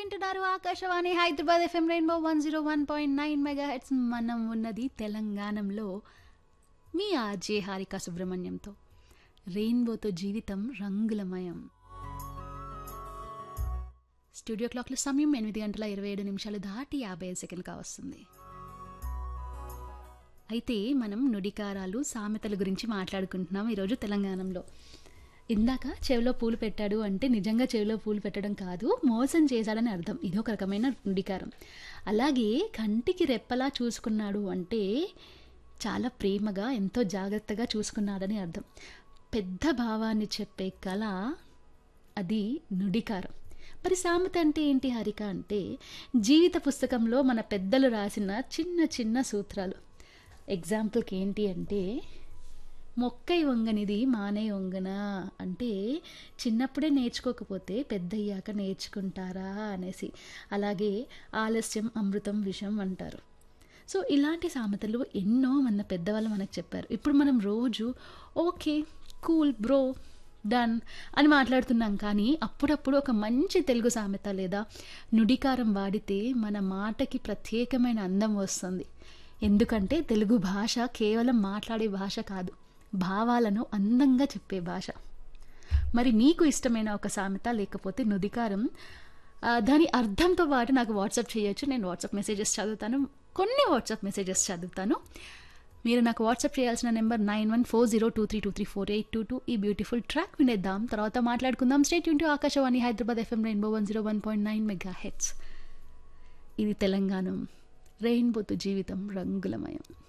వింటున్నారు Akashvani Hyderabad FM rainbow one zero one point nine mega hertz మనం ఉన్నది తెలంగాణలో మీ ఆర్జే హారిక సుబ్రహ్మణ్యంతో రెయిన్బోతో జీవితం రంగులమయం స్టూడియో క్లాక్లో సమయం ఎనిమిది గంటల ఇరవై ఏడు నిమిషాలు దాటి యాభై ఐదు సెకండ్గా వస్తుంది అయితే మనం నుడికారాలు సామెతల గురించి మాట్లాడుకుంటున్నాం ఈరోజు తెలంగాణలో ఇందాక చెవిలో పూలు పెట్టాడు అంటే నిజంగా చెవిలో పూలు పెట్టడం కాదు మోసం చేశాడని అర్థం ఇది ఒక రకమైన నుడికారం అలాగే కంటికి రెప్పలా చూసుకున్నాడు అంటే చాలా ప్రేమగా ఎంతో జాగ్రత్తగా చూసుకున్నాడని అర్థం పెద్ద భావాన్ని చెప్పే కళ అది నుడికారం మరి సామెత అంటే ఏంటి హరిక అంటే జీవిత పుస్తకంలో మన పెద్దలు రాసిన చిన్న చిన్న సూత్రాలు ఎగ్జాంపుల్కి ఏంటి అంటే మొక్కై వంగనిది మానే వంగన అంటే చిన్నప్పుడే నేర్చుకోకపోతే పెద్దయ్యాక నేర్చుకుంటారా అనేసి అలాగే ఆలస్యం అమృతం విషం అంటారు సో ఇలాంటి సామెతలు ఎన్నో మన పెద్దవాళ్ళు మనకు చెప్పారు ఇప్పుడు మనం రోజు ఓకే కూల్ బ్రో డన్ అని మాట్లాడుతున్నాం కానీ అప్పుడప్పుడు ఒక మంచి తెలుగు సామెత లేదా నుడికారం వాడితే మన మాటకి ప్రత్యేకమైన అందం వస్తుంది ఎందుకంటే తెలుగు భాష కేవలం మాట్లాడే భాష కాదు భావాలను అందంగా చెప్పే భాష మరి మీకు ఇష్టమైన ఒక సామెత లేకపోతే నుదికారం ఆ, దాని అర్థంతో పాటు నాకు వాట్సాప్ చేయొచ్చు నేను వాట్సాప్ మెసేజెస్ చదువుతాను కొన్ని వాట్సాప్ మెసేజెస్ చదువుతాను మీరు నాకు వాట్సాప్ చేయాల్సిన number nine one four zero two three two three four eight two two ఈ బ్యూటిఫుల్ ట్రాక్ వినేద్దాం తర్వాత మాట్లాడుకుందాం స్టేట్ యూన్ Akashvani Hyderabad FM rainbow one zero one point nine mega hertz ఇది తెలంగాణ రెయిన్బోతో జీవితం రంగులమయం